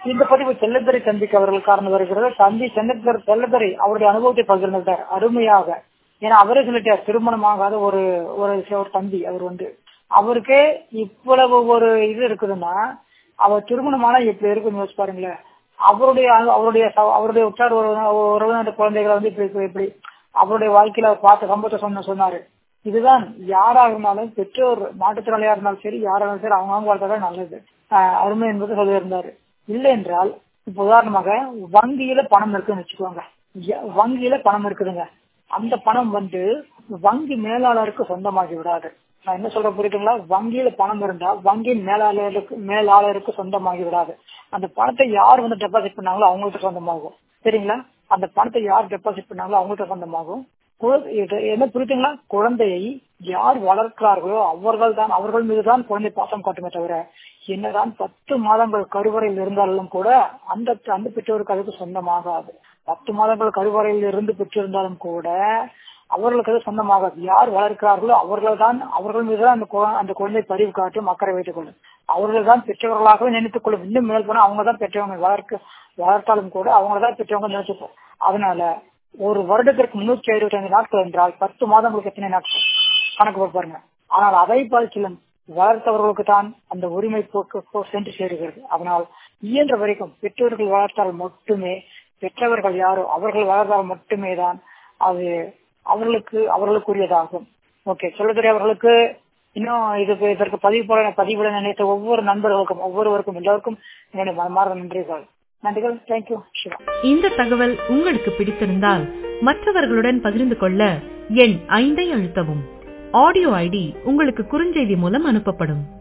இந்த பதிவு செல்லதுரை தம்பிக்கு அவர்களுக்கான வருகிறது தம்பி செல்லதுரை செல்லதுரை அவருடைய அனுபவத்தை பகிர்ந்துட்டார் அருமையாக ஏன்னா அவரே சொல்லிட்டார் திருமணம் ஆகாத ஒரு ஒரு ஒரு தம்பி அவர் வந்து அவருக்கே இவ்வளவு ஒரு இது இருக்குதுன்னா அவர் திருமணமானா எப்படி இருக்குன்னு யோசிச்சு பாருங்களேன் அவருடைய அவருடைய அவருடைய உற்றார் உறவினர் குழந்தைகளை வந்து இப்படி இப்படி அவருடைய வாழ்க்கையில அவர் பார்த்த சம்பவத்தை சொன்ன சொன்னாரு இதுதான் யாராக இருந்தாலும் பெற்றோர் மாற்றுத்திறனாளியா இருந்தாலும் சரி யாராக இருந்தாலும் சரி அவங்க அவங்க வாழ்க்கை நல்லது அருமை என்பது சொல்லியிருந்தாரு இல்லை என்றால் இப்ப உதாரணமாக வங்கியில பணம் இருக்குன்னு வச்சுக்கோங்க வங்கியில பணம் இருக்குதுங்க அந்த பணம் வந்து வங்கி மேலாளருக்கு சொந்தமாகி விடாது நான் என்ன சொல்ற புரியுதுங்களா வங்கியில பணம் இருந்தா வங்கியின் மேலாளருக்கு மேலாளருக்கு சொந்தமாகி விடாது அந்த பணத்தை யார் வந்து டெபாசிட் பண்ணாங்களோ அவங்களுக்கு சொந்தமாகும் சரிங்களா அந்த பணத்தை யார் டெபாசிட் பண்ணாங்களோ அவங்களுக்கு சொந்தமாகும் என்ன புரியுதுங்களா குழந்தையை யார் வளர்க்கிறார்களோ அவர்கள் தான் அவர்கள் மீதுதான் குழந்தை பாசம் காட்டுமே தவிர என்னதான் பத்து மாதங்கள் கருவறையில் இருந்தாலும் கூட அந்த அந்த பெற்றோருக்கு அதுக்கு சொந்தமாகாது பத்து மாதங்கள் கருவறையில் இருந்து பெற்றிருந்தாலும் கூட அவர்களுக்கு அது சொந்தமாகாது யார் வளர்க்கிறார்களோ அவர்கள் தான் அவர்கள் மீதுதான் அந்த அந்த குழந்தை பரிவு காட்டும் அக்கறை வைத்துக் கொள்ளும் அவர்கள் தான் பெற்றவர்களாகவே நினைத்துக் கொள்ளும் இன்னும் மேல் போனா அவங்க தான் பெற்றவங்க வளர்க்க வளர்த்தாலும் கூட அவங்கள தான் பெற்றவங்க நினைச்சுப்போம் அதனால ஒரு வருடத்திற்கு முன்னூற்றி அறுபத்தி ஐந்து நாட்கள் என்றால் பத்து மாதங்களுக்கு எத்தனை நாட்கள் கணக்கு வைப்பாருங்க ஆனால் அதை பாதிச்சிலும் வளர்த்தவர்களுக்கு தான் அந்த உரிமை போக்கு சென்று சேருகிறது அதனால் இயன்ற வரைக்கும் பெற்றோர்கள் வளர்த்தால் மட்டுமே பெற்றவர்கள் யாரோ அவர்கள் வளர்ந்தால் மட்டுமே தான் அது அவர்களுக்கு அவர்களுக்குரியதாகும் ஓகே சொல்லதுரை அவர்களுக்கு இன்னும் இது இதற்கு பதிவு போல பதிவுட நினைத்த ஒவ்வொரு நண்பர்களுக்கும் ஒவ்வொருவருக்கும் எல்லோருக்கும் என்னுடைய மனமார்ந்த நன்றிகள் நன்றிகள் தேங்க்யூ சிவா இந்த தகவல் உங்களுக்கு பிடித்திருந்தால் மற்றவர்களுடன் பகிர்ந்து கொள்ள எண் ஐந்தை அழுத்தவும் ஆடியோ ஐடி உங்களுக்கு குறுஞ்செய்தி மூலம் அனுப்பப்படும்